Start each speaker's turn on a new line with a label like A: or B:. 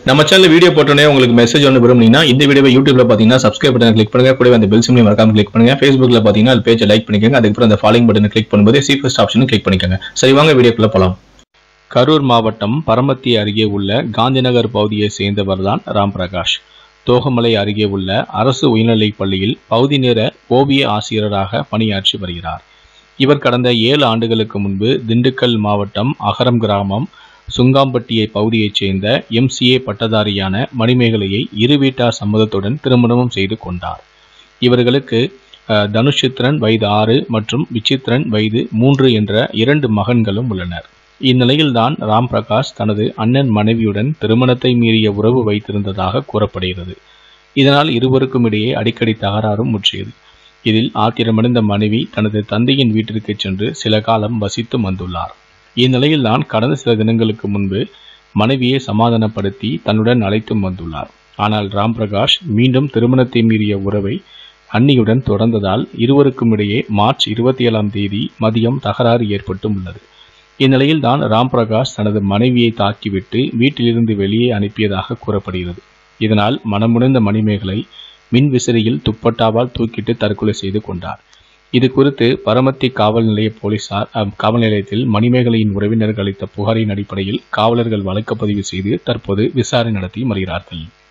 A: நம்ம channel video போட்டோன்னே உங்களுக்கு மெசேஜ் ஒன்று விரும்புனீங்கன்னா இந்த வீடியோவை யூடியூப்ல பார்த்தீங்கன்னா சப்ஸ்கிரைப் பட்டன் கிளிக் பண்ணுங்க கூடவே அந்த பெல் சிம்லையும் மறக்காம கிளிக் பண்ணுங்க ஃபேஸ்புக்ல பார்த்தீங்கன்னா அது பேஜை லைக் பண்ணிக்கோங்க அதுக்கப்புறம் அந்த ஃபாலோயிங் பட்டனை கிளிக் பண்ணும்போது சி ஃபர்ஸ்ட் ஆப்ஷனும் கிளிக் பண்ணிக்கோங்க சரி வாங்க வீடியோக்குள்ள போலாம் கரூர் மாவட்டம் பரமத்தி அருகே உள்ள காந்திநகர் பகுதியை சேர்ந்தவர் தான் ராம் பிரகாஷ் தோகமலை அருகே உள்ள அரசு உயர்நிலைப் பள்ளியில் பகுதி நேர ஓவிய ஆசிரியராக பணியாற்றி வருகிறார் இவர் கடந்த ஏழு ஆண்டுகளுக்கு முன்பு திண்டுக்கல் மாவட்டம் அகரம் கிராமம் சுங்காம்பட்டியை பகுதியைச் சேர்ந்த எம்சிஏ பட்டதாரியான மணிமேகலையை இரு வீட்டார் சம்மதத்துடன் திருமணமும் செய்து கொண்டார் இவர்களுக்கு அஹ், தனுஷித்ரன் வயது ஆறு மற்றும் விசித்ரன் வயது மூன்று என்ற இரண்டு மகன்களும் உள்ளனர் இந்நிலையில்தான் ராம் பிரகாஷ் தனது அண்ணன் மனைவியுடன் திருமணத்தை மீறிய உறவு வைத்திருந்ததாக கூறப்படுகிறது இதனால் இருவருக்கும் இடையே அடிக்கடி தகராறும் முற்றியது இதில் ஆத்திரமடைந்த மனைவி தனது தந்தையின் வீட்டிற்கு சென்று சில காலம் வசித்து வந்துள்ளார் இந்நிலையில்தான் கடந்த சில தினங்களுக்கு முன்பு மனைவியை சமாதானப்படுத்தி தன்னுடன் அழைத்தும் வந்துள்ளார் ஆனால் ராம் பிரகாஷ் மீண்டும் திருமணத்தை மீறிய உறவை அன்னியுடன் தொடர்ந்ததால் இருவருக்கும் இடையே மார்ச் இருபத்தி ஏழாம் தேதி மதியம் தகராறு ஏற்பட்டும் உள்ளது இந்நிலையில் தான் ராம் பிரகாஷ் தனது மனைவியை தாக்கிவிட்டு வீட்டிலிருந்து வெளியே அனுப்பியதாக கூறப்படுகிறது இதனால் மனமுடைந்த மணிமேகலை மின் விசிறியில் துப்பட்டாவால் தூக்கிட்டு தற்கொலை செய்து கொண்டார் இது குறித்து பரமத்தி காவல் நிலைய போலீசார் அம், காவல் நிலையத்தில் மணிமேகலையின் உறவினர்கள் அளித்த புகாரின் அடிப்படையில் காவலர்கள் வழக்கு பதிவு செய்து தற்போது விசாரணை நடத்தி வருகிறார்கள்